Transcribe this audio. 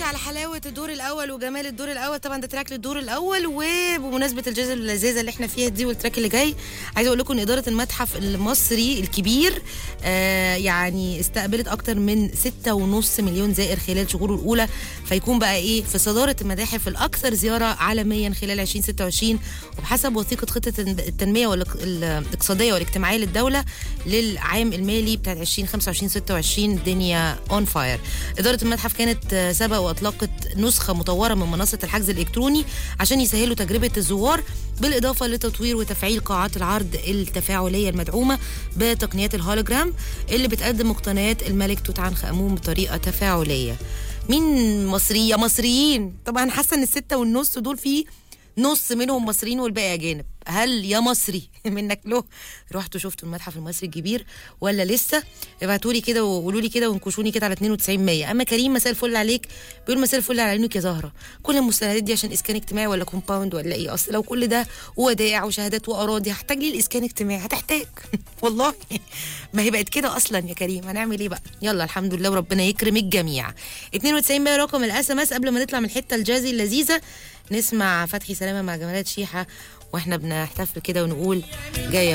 ماشي على حلاوه الدور الاول وجمال الدور الاول طبعا ده تراك للدور الاول وبمناسبه الجائزه اللذيذه اللي احنا فيها دي والتراك اللي جاي عايزه اقول لكم ان اداره المتحف المصري الكبير آه يعني استقبلت اكتر من 6.5 مليون زائر خلال شهوره الاولى فيكون بقى ايه في صداره المتاحف الاكثر زياره عالميا خلال 2026 وبحسب وثيقه خطه التنميه والاقتصاديه والاجتماعيه للدوله للعام المالي بتاع 2025 26 الدنيا اون فاير اداره المتحف كانت سبق واطلقت نسخه مطوره من منصه الحجز الالكتروني عشان يسهلوا تجربه الزوار بالاضافه لتطوير وتفعيل قاعات العرض التفاعليه المدعومه بتقنيات الهولوجرام اللي بتقدم مقتنيات الملك توت عنخ امون بطريقه تفاعليه مين مصريه مصريين طبعا حاسه ان السته والنص دول فيه نص منهم مصريين والباقي اجانب هل يا مصري منك له رحتوا شفتوا المتحف المصري الكبير ولا لسه ابعتوا لي كده وقولوا لي كده وانكشوني كده على 92 100 اما كريم مساء الفل عليك بيقول مساء الفل على عينك يا زهره كل المستندات دي عشان اسكان اجتماعي ولا كومباوند ولا ايه اصل لو كل ده ودائع وشهادات واراضي هحتاج لي الاسكان اجتماعي هتحتاج والله ما هي بقت كده اصلا يا كريم هنعمل ايه بقى يلا الحمد لله وربنا يكرم الجميع 92 100 رقم الاس ام اس قبل ما نطلع من الحته الجازي اللذيذه نسمع فتحي سلامه مع جمالات شيحه واحنا بنحتفل كده ونقول جايه